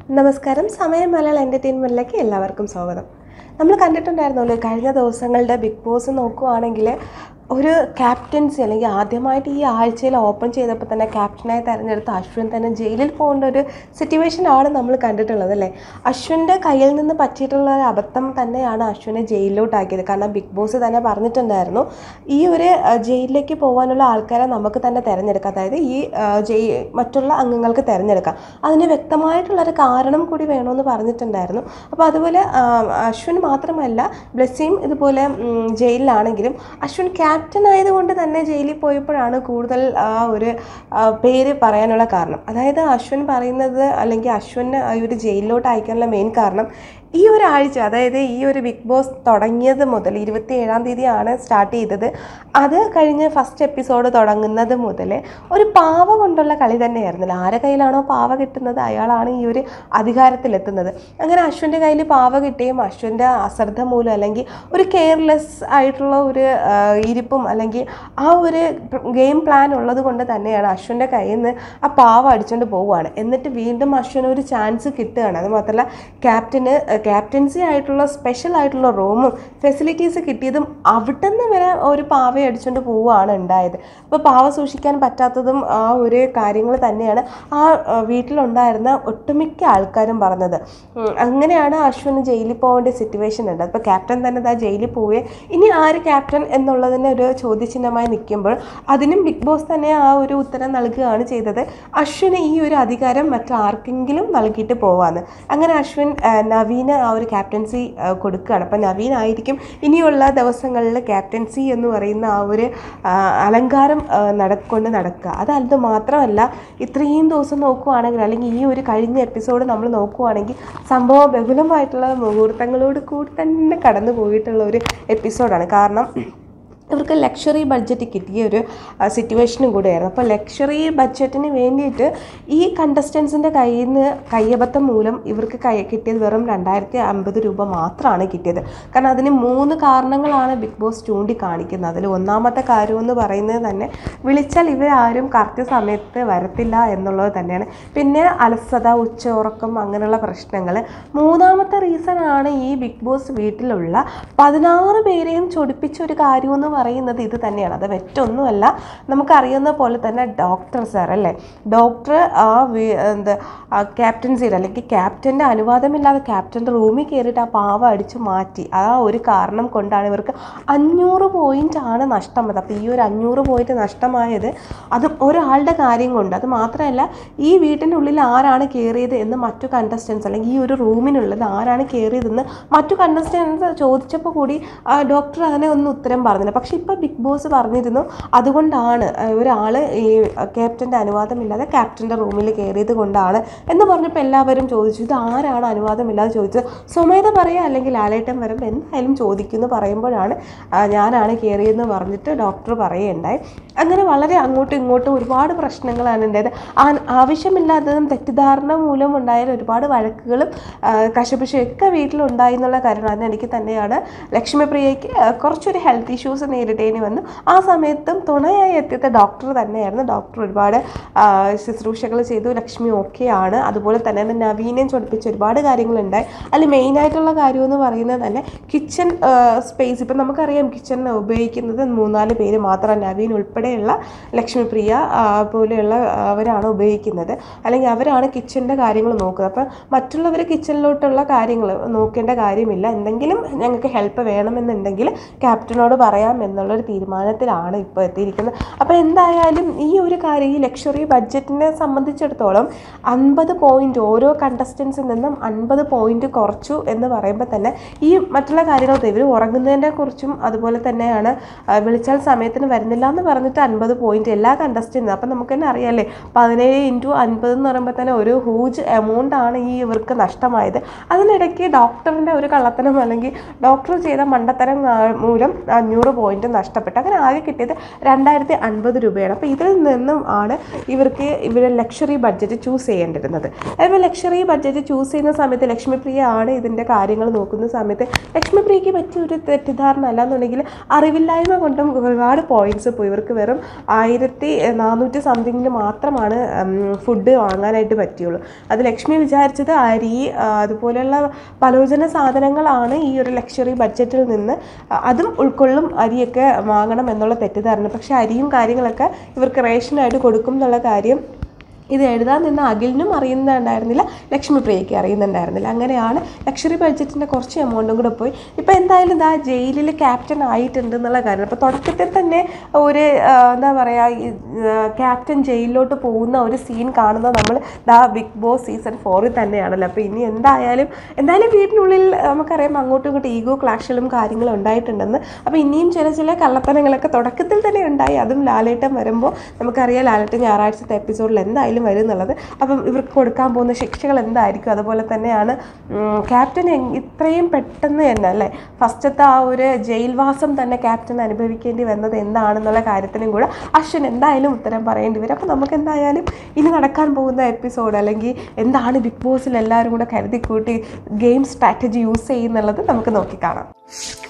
നമസ്കാരം സമയം മലയാളം എൻ്റർടൈൻമെൻറ്റിലേക്ക് എല്ലാവർക്കും സ്വാഗതം നമ്മൾ കണ്ടിട്ടുണ്ടായിരുന്നല്ലോ കഴിഞ്ഞ ദിവസങ്ങളുടെ ബിഗ് ബോസ് നോക്കുവാണെങ്കിൽ ഒരു ക്യാപ്റ്റൻസി അല്ലെങ്കിൽ ആദ്യമായിട്ട് ഈ ആഴ്ചയിൽ ഓപ്പൺ ചെയ്തപ്പോൾ തന്നെ ക്യാപ്റ്റനായി തിരഞ്ഞെടുത്ത അശ്വിൻ തന്നെ ജയിലിൽ പോകേണ്ട ഒരു സിറ്റുവേഷൻ ആണ് നമ്മൾ കണ്ടിട്ടുള്ളത് അല്ലേ അശ്വിൻ്റെ കയ്യിൽ നിന്ന് പറ്റിയിട്ടുള്ള ഒരു അബദ്ധം തന്നെയാണ് അശ്വിനെ ജയിലിലോട്ടാക്കിയത് കാരണം ബിഗ് ബോസ് തന്നെ പറഞ്ഞിട്ടുണ്ടായിരുന്നു ഈ ഒരു ആ, ജയിലിലേക്ക് പോകാനുള്ള ആൾക്കാരെ നമുക്ക് തന്നെ തിരഞ്ഞെടുക്കാം അതായത് ഈ ആ, ജയി മറ്റുള്ള അംഗങ്ങൾക്ക് തിരഞ്ഞെടുക്കാം അതിന് വ്യക്തമായിട്ടുള്ളൊരു കാരണം കൂടി വേണമെന്ന് പറഞ്ഞിട്ടുണ്ടായിരുന്നു അപ്പോൾ അതുപോലെ ആ, അശ്വിൻ മാത്രമല്ല ബ്ലെസ്സിയും ഇതുപോലെ ഉം, ജയിലിലാണെങ്കിലും അശ്വിൻ ക്യാപ്റ്റൻ ആയതുകൊണ്ട് തന്നെ ജയിലിൽ പോയപ്പോഴാണ് കൂടുതൽ ആ ഒരു ആ, പേര് പറയാനുള്ള കാരണം അതായത് അശ്വിൻ പറയുന്നത് അല്ലെങ്കിൽ അശ്വിനെ ഈ ഒരു ജയിലിലോട്ട് അയക്കാനുള്ള മെയിൻ കാരണം ഈ ഒരാഴ്ച അതായത് ഈ ഒരു ബിഗ് ബോസ് തുടങ്ങിയത് മുതൽ ഇരുപത്തി ഏഴാം തീയതിയാണ് സ്റ്റാർട്ട് ചെയ്തത് അത് കഴിഞ്ഞ് ഫസ്റ്റ് എപ്പിസോഡ് തുടങ്ങുന്നത് മുതൽ ഒരു പാവ കൊണ്ടുള്ള കളി തന്നെയായിരുന്നില്ല ആരെ കയ്യിലാണോ പാവ കിട്ടുന്നത് അയാളാണ് ഈ ഒരു അധികാരത്തിലെത്തുന്നത് അങ്ങനെ അശ്വിൻ്റെ കയ്യിൽ പാവ കിട്ടുകയും അശ്വിൻ്റെ അശ്രദ്ധ മൂലം അല്ലെങ്കിൽ ഒരു കെയർലെസ് ആയിട്ടുള്ള ഒരു ആ, ഇരിപ്പും അല്ലെങ്കിൽ ആ ഒരു ഗെയിം പ്ലാൻ ഉള്ളത് കൊണ്ട് തന്നെയാണ് അശ്വിൻ്റെ കയ്യിൽ നിന്ന് ആ പാവ അടിച്ചുകൊണ്ട് പോവുകയാണ് എന്നിട്ട് വീണ്ടും അശ്വിന് ഒരു ചാൻസ് കിട്ടുകയാണ് അത് മാത്രമല്ല ക്യാപ്റ്റന് ക്യാപ്റ്റൻസി ആയിട്ടുള്ള സ്പെഷ്യൽ ആയിട്ടുള്ള റൂമും ഫെസിലിറ്റീസ് കിട്ടിയതും അവിടെ നിന്ന് വരെ ഒരു പാവ അടിച്ചുകൊണ്ട് പോവുകയാണ് ഉണ്ടായത് അപ്പോൾ പാവ സൂക്ഷിക്കാൻ പറ്റാത്തതും ആ ഒരു കാര്യങ്ങൾ തന്നെയാണ് ആ ആ, വീട്ടിലുണ്ടായിരുന്ന ഒട്ടുമിക്ക ആൾക്കാരും പറഞ്ഞത് ഉം, അങ്ങനെയാണ് അശ്വിന് ജയിലിൽ പോകേണ്ട സിറ്റുവേഷൻ ഉണ്ട് അപ്പോൾ ക്യാപ്റ്റൻ തന്നെ ഇതാ ജയിലിൽ പോവുകയെ ഇനി ആര് ക്യാപ്റ്റൻ എന്നുള്ളതിന് ഒരു ചോദ്യചിഹ്നമായി നിൽക്കുമ്പോൾ അതിനും ബിഗ് ബോസ് തന്നെ ആ ഒരു ഉത്തരം നൽകുകയാണ് ചെയ്തത് അശ്വിന് ഈ ഒരു അധികാരം മറ്റാർക്കെങ്കിലും നൽകിയിട്ട് പോവാന്ന് അങ്ങനെ അശ്വിൻ ആ, നവീന് ആ ഒരു ക്യാപ്റ്റൻസി ആ, കൊടുക്കുകയാണ് അപ്പം നവീൻ ആയിരിക്കും ഇനിയുള്ള ദിവസങ്ങളിൽ ക്യാപ്റ്റൻസി എന്ന് പറയുന്ന ആ ഒരു ആ, അലങ്കാരം ആ, നടക്കൊണ്ട് നടക്കുക അതത് മാത്രമല്ല ഇത്രയും ദിവസം നോക്കുവാണെങ്കിൽ അല്ലെങ്കിൽ ഈ ഒരു കഴിഞ്ഞ എപ്പിസോഡ് നമ്മൾ നോക്കുവാണെങ്കിൽ സംഭവം ബഹുലമായിട്ടുള്ള മുഹൂർത്തങ്ങളോട് കൂടി തന്നെ കടന്നു പോയിട്ടുള്ള ഒരു എപ്പിസോഡാണ് കാരണം ഇവർക്ക് ലക്ഷറി ബഡ്ജറ്റ് കിട്ടിയ ഒരു സിറ്റുവേഷനും കൂടെയായിരുന്നു അപ്പോൾ ലക്ഷറി ബഡ്ജറ്റിന് വേണ്ടിയിട്ട് ഈ കണ്ടസ്റ്റൻസിൻ്റെ കയ്യിൽ നിന്ന് കയ്യബദ്ധം മൂലം ഇവർക്ക് കൈ കിട്ടിയത് വെറും രണ്ടായിരത്തി അമ്പത് രൂപ മാത്രമാണ് കിട്ടിയത് കാരണം അതിന് മൂന്ന് കാരണങ്ങളാണ് ബിഗ് ബോസ് ചൂണ്ടിക്കാണിക്കുന്നത് അതിൽ ഒന്നാമത്തെ കാര്യം എന്ന് പറയുന്നത് തന്നെ വിളിച്ചാൽ ഇവരാരും കറക്റ്റ് സമയത്ത് വരത്തില്ല എന്നുള്ളത് തന്നെയാണ് പിന്നെ അലസത ഉച്ച ഉറക്കം അങ്ങനെയുള്ള പ്രശ്നങ്ങൾ മൂന്നാമത്തെ റീസൺ ആണ് ഈ ബിഗ് ബോസ് വീട്ടിലുള്ള പതിനാറ് പേരെയും ചൊടിപ്പിച്ച ഒരു കാര്യം എന്ന് പറയുന്നത് ഇത് തന്നെയാണ് അത് മറ്റൊന്നുമല്ല നമുക്കറിയുന്ന പോലെ തന്നെ ഡോക്ടർ സാർ അല്ലേ ഡോക്ടർ ആ വി- എന്താ ക്യാപ്റ്റൻസിയുടെ അല്ലെങ്കിൽ ക്യാപ്റ്റൻ്റെ അനുവാദമില്ലാതെ ക്യാപ്റ്റൻ്റെ റൂമിൽ കയറിയിട്ട് ആ പാവ അടിച്ചു മാറ്റി ആ ഒരു കാരണം കൊണ്ടാണ് ഇവർക്ക് അഞ്ഞൂറ് പോയിൻ്റ് ആണ് നഷ്ടമായത് അപ്പോൾ ഈ ഒരു അഞ്ഞൂറ് പോയിന്റ് നഷ്ടമായത് അത് ഒരാളുടെ കാര്യം കൊണ്ട് അത് മാത്രമല്ല ഈ വീട്ടിൻ്റെ ഉള്ളിൽ ആരാണ് കയറിയത് എന്ന് മറ്റു കണ്ടസ്റ്റൻസ് അല്ലെങ്കിൽ ഈ ഒരു റൂമിനുള്ളത് ആരാണ് കയറിയതെന്ന് മറ്റു കണ്ടസ്റ്റൻസ് ചോദിച്ചപ്പോൾ കൂടി ആ ഡോക്ടർ അതിനെ ഒന്നും ഉത്തരം പറഞ്ഞില്ല പക്ഷേ ഇപ്പോൾ ബിഗ് ബോസ് പറഞ്ഞിരുന്നു അതുകൊണ്ടാണ് ഒരാൾ ഈ ക്യാപ്റ്റൻ്റെ അനുവാദമില്ലാതെ ക്യാപ്റ്റൻ്റെ റൂമിൽ കയറിയത് കൊണ്ടാണ് എന്ന് പറഞ്ഞപ്പോൾ എല്ലാവരും ചോദിച്ചു ഇത് ആരാണ് അനുവാദമില്ലാതെ ചോദിച്ചത് സ്വമേധ പറയുക അല്ലെങ്കിൽ ലാലേട്ടൻ വരുമ്പോൾ എന്തായാലും ചോദിക്കുമെന്ന് പറയുമ്പോഴാണ് ആ, ഞാനാണ് കയറിയതെന്ന് പറഞ്ഞിട്ട് ഡോക്ടർ പറയുകയുണ്ടായി അങ്ങനെ വളരെ അങ്ങോട്ടും ഇങ്ങോട്ടും ഒരുപാട് പ്രശ്നങ്ങളാണ് ഉണ്ടായത് ആ ആവശ്യമില്ലാത്തതും തെറ്റിദ്ധാരണ മൂലം ഉണ്ടായ ഒരുപാട് വഴക്കുകളും ആ, കശപിശയൊക്കെ വീട്ടിലുണ്ടായി എന്നുള്ള കാര്യമാണ് എനിക്ക് തന്നെയാണ് ലക്ഷ്മിപ്രിയയ്ക്ക് ആ, കുറച്ചൊരു ഹെൽത്ത് ഇഷ്യൂസ് നേരിടേണ്ടി വന്നു ആ സമയത്തും തുണയായി എത്തിയത് ഡോക്ടർ തന്നെയായിരുന്നു ഡോക്ടർ ഒരുപാട് ആ, ശുശ്രൂഷകൾ ചെയ്തു ലക്ഷ്മി ഓക്കെ ആണ് അതുപോലെ തന്നെ നവീനം ചൊടിപ്പിച്ച ഒരുപാട് കാര്യങ്ങളുണ്ടായി അതിൽ മെയിനായിട്ടുള്ള കാര്യം എന്ന് പറയുന്നത് തന്നെ കിച്ചൺ സ്പേസ് ഇപ്പം നമുക്കറിയാം കിച്ചൺ ഉപയോഗിക്കുന്നത് മൂന്നാല് പേര് മാത്രം നവീൻ ഉൾപ്പെടെയുള്ള ലക്ഷ്മിപ്രിയ ആ, പോലെയുള്ള ആ, അവരാണ് ഉപയോഗിക്കുന്നത് അല്ലെങ്കിൽ അവരാണ് കിച്ചണിൻ്റെ കാര്യങ്ങൾ നോക്കുന്നത് അപ്പം മറ്റുള്ളവർ കിച്ചണിലോട്ടുള്ള കാര്യങ്ങൾ നോക്കേണ്ട കാര്യമില്ല എന്തെങ്കിലും ഞങ്ങൾക്ക് ഹെൽപ്പ് വേണമെന്നുണ്ടെങ്കിൽ ക്യാപ്റ്റനോട് പറയാം എന്നുള്ളൊരു തീരുമാനത്തിലാണ് ഇപ്പോൾ എത്തിയിരിക്കുന്നത് അപ്പോൾ എന്തായാലും ഈ ഒരു കാര്യം ഈ ലക്ഷറി ബഡ്ജറ്റിനെ സംബന്ധിച്ചിടത്തോളം അൻപത് പോയിന്റ് ഓരോ കണ്ടസ്റ്റൻസിൽ നിന്നും അൻപത് പോയിന്റ് കുറച്ചു എന്ന് പറയുമ്പോൾ തന്നെ ഈ മറ്റുള്ള കാര്യങ്ങൾ ഇവർ ഉറങ്ങുന്നതിനെ കുറിച്ചും അതുപോലെ തന്നെയാണ് ആ, വിളിച്ചാൽ സമയത്തിന് വരുന്നില്ല എന്ന് പറഞ്ഞിട്ട് അൻപത് പോയിന്റ് എല്ലാ കണ്ടസ്റ്റൻസും അപ്പം നമുക്ക് തന്നെ അറിയാമല്ലേ പതിനേഴ് ഇൻറ്റു അൻപത് എന്ന് പറയുമ്പോൾ തന്നെ ഒരു ഹൂജ് എമൗണ്ട് ആണ് ഈ ഇവർക്ക് നഷ്ടമായത് അതിനിടയ്ക്ക് ഡോക്ടറിൻ്റെ ഒരു കള്ളത്തരം അല്ലെങ്കിൽ ഡോക്ടർ ചെയ്ത മണ്ടത്തരം ആ, മൂലം അഞ്ഞൂറ് പോയിന്റ് പോയിന്റ് നഷ്ടപ്പെട്ടു അങ്ങനെ ആകെ കിട്ടിയത് രണ്ടായിരത്തി അൻപത് രൂപയാണ് അപ്പോൾ ഇതിൽ നിന്നും ആണ് ഇവർക്ക് ഇവർ ലക്ഷറി ബഡ്ജറ്റ് ചൂസ് ചെയ്യേണ്ടിരുന്നത് അപ്പോൾ ലക്ഷറി ബഡ്ജറ്റ് ചൂസ് ചെയ്യുന്ന സമയത്ത് ലക്ഷ്മിപ്രിയ ആണ് ഇതിൻ്റെ കാര്യങ്ങൾ നോക്കുന്ന സമയത്ത് ലക്ഷ്മിപ്രിയയ്ക്ക് പറ്റിയ ഒരു തെറ്റിദ്ധാരണ അല്ലാന്നുണ്ടെങ്കിൽ അറിവില്ലായ്മ കൊണ്ടും ഒരുപാട് പോയിന്റ്സ് പോയി ഇവർക്ക് വെറും ആയിരത്തി നാനൂറ്റി സംതിങ്ങിന് മാത്രമാണ് ഫുഡ് വാങ്ങാനായിട്ട് പറ്റിയുള്ളൂ അത് ലക്ഷ്മി വിചാരിച്ചത് അരി ആ, അതുപോലെയുള്ള പലോചന സാധനങ്ങളാണ് ഈ ഒരു ലക്ഷറി ബഡ്ജറ്റിൽ നിന്ന് ആ, അതും ഉൾക്കൊള്ളും അരിയൊക്കെ വാങ്ങണം എന്നുള്ള തെറ്റിദ്ധാരണ പക്ഷേ അരിയും കാര്യങ്ങളൊക്കെ ഇവർക്ക് റേഷനായിട്ട് കൊടുക്കും എന്നുള്ള കാര്യം ഇത് എഴുതാൻ നിന്ന അഖിലിനും അറിയുന്നുണ്ടായിരുന്നില്ല ലക്ഷ്മി പ്രിയയ്ക്ക് അറിയുന്നുണ്ടായിരുന്നില്ല അങ്ങനെയാണ് ലക്ഷറി ബഡ്ജറ്റിൻ്റെ കുറച്ച് എമൗണ്ടും കൂടെ പോയി ഇപ്പോൾ എന്തായാലും ഇതാ ജയിലിൽ ക്യാപ്റ്റൻ ആയിട്ടുണ്ട് എന്നുള്ള കാര്യം അപ്പോൾ തുടക്കത്തിൽ തന്നെ ഒരു ആ, എന്താ പറയുക ക്യാപ്റ്റൻ ജയിലിലോട്ട് പോകുന്ന ഒരു സീൻ കാണുന്നത് നമ്മൾ ദാ ബിഗ് ബോസ് സീസൺ ഫോറിൽ തന്നെയാണല്ലോ അപ്പോൾ ഇനി എന്തായാലും എന്തായാലും വീട്ടിനുള്ളിൽ നമുക്കറിയാം അങ്ങോട്ടും ഇങ്ങോട്ടും ഈഗോ ക്ലാഷുകളും കാര്യങ്ങളും ഉണ്ടായിട്ടുണ്ടെന്ന് അപ്പോൾ ഇനിയും ചില ചില കള്ളത്തനങ്ങളൊക്കെ തുടക്കത്തിൽ തന്നെ ഉണ്ടായി അതും ലാലേട്ടൻ വരുമ്പോൾ നമുക്കറിയാം ലാലേട്ടൻ ഞായറാഴ്ചത്തെ എപ്പിസോഡിൽ എന്തായാലും വരും എന്നുള്ളത് അപ്പം ഇവർക്ക് കൊടുക്കാൻ പോകുന്ന ശിക്ഷകൾ എന്തായിരിക്കും അതുപോലെ തന്നെയാണ് ഉം, ക്യാപ്റ്റൻ എങ്- ഇത്രയും പെട്ടെന്ന് തന്നെ അല്ലേ ഫസ്റ്റത്തെ ആ ഒരു ജയിൽവാസം തന്നെ ക്യാപ്റ്റൻ അനുഭവിക്കേണ്ടി വന്നത് എന്താണെന്നുള്ള കാര്യത്തിനും കൂടെ അശ്വിൻ എന്തായാലും ഉത്തരം പറയേണ്ടി വരും അപ്പം നമുക്ക് എന്തായാലും ഇനി നടക്കാൻ പോകുന്ന എപ്പിസോഡ് അല്ലെങ്കിൽ എന്താണ് ബിഗ് ബോസിൽ എല്ലാവരും കൂടെ കരുതി കൂട്ടി ഗെയിം സ്ട്രാറ്റജി യൂസ് ചെയ്യുന്നുള്ളത് നമുക്ക് നോക്കിക്കാണാം